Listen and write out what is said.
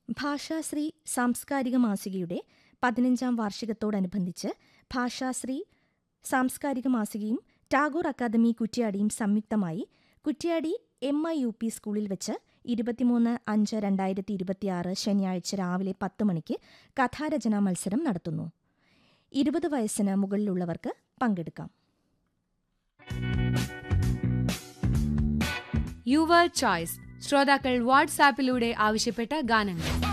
ഭാഷാശ്രീ സാംസ്കാരിക മാസികയുടെ പതിനഞ്ചാം വാർഷികത്തോടനുബന്ധിച്ച് ഭാഷാശ്രീ സാംസ്കാരിക മാസികയും ടാഗോർ അക്കാദമി കുറ്റ്യാടിയും സംയുക്തമായി Kuttiady M I U P സ്കൂളിൽ വെച്ച് ഇരുപത്തിമൂന്ന് അഞ്ച് രണ്ടായിരത്തി ഇരുപത്തിയാറ് ശനിയാഴ്ച രാവിലെ പത്ത് മണിക്ക് കഥാരചനാ മത്സരം നടത്തുന്നു ഇരുപത് വയസ്സിന് മുകളിലുള്ളവർക്ക് പങ്കെടുക്കാം യുവർ ചോയ്സ് ശ്രോതാക്കൾ വാട്സാപ്പിലൂടെ ആവശ്യപ്പെട്ട ഗാനങ്ങൾ